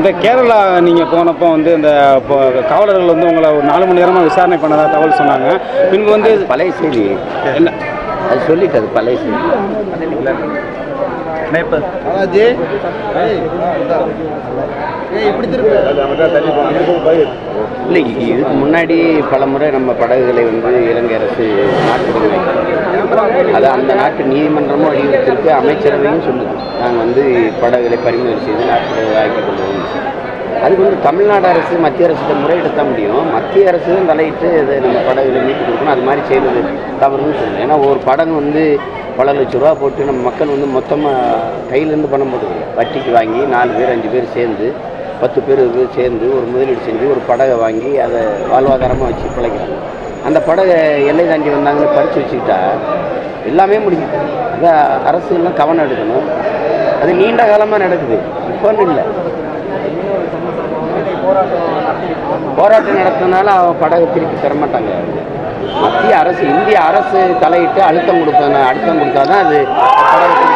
இந்த கேரளா நீங்கள் போனப்போ வந்து இந்த இப்போ காவலர்கள் வந்து உங்களை ஒரு நாலு மணி நேரமாக விசாரணை பண்ணதா தகவல் சொன்னாங்க பின்பு வந்து பழைய செய்தி என்ன அது சொல்லிட்டு அது பழைய செய்தி இல்லை இதுக்கு முன்னாடி பல முறை நம்ம படகுகளை வந்து இலங்கை அரசு நாட்டுரிமை அது அந்த நாட்டு நீதிமன்றமும் வலியுறுத்திருக்கு அமைச்சரவையும் சொல்லுது நாங்கள் வந்து படகுகளை பறிமுதல் செய்து நாட்டு ஆக்கி கொள்வோம் அதுக்கு வந்து தமிழ்நாடு அரசு மத்திய அரசிடம் முறையிடத்த முடியும் மத்திய அரசு தான் தலையிட்டு இதை நம்ம படகுகளை மீட்டு கொடுக்கணும் அது மாதிரி செய்வது தவறுன்னு சொல்லணும் ஏன்னா ஒரு படகு வந்து பல லட்ச ரூபா போட்டு நம்ம மக்கள் வந்து மொத்தமாக கையிலேருந்து பணம் போடுது வட்டிக்கு வாங்கி நாலு பேர் அஞ்சு பேர் சேர்ந்து பத்து பேர் சேர்ந்து ஒரு முதலீடு செஞ்சு ஒரு படகை வாங்கி அதை வாழ்வாதாரமாக வச்சு பிழைக்கிறாங்க அந்த படகை எல்லை தாண்டி வந்தாங்கன்னு பறித்து வச்சுக்கிட்டா எல்லாமே முடிஞ்சுது அதான் அரசு எல்லாம் கவனம் எடுக்கணும் அது நீண்ட காலமாக நடக்குது இப்போன்னு இல்லை போராட்டம் நடத்தினால அவன் படகு திருப்பி தரமாட்டாங்க மத்திய அரசு இந்திய அரசு தலையிட்டு அழுத்தம் கொடுத்தன அழுத்தம் கொடுத்தா தான் அது படகு திருப்பி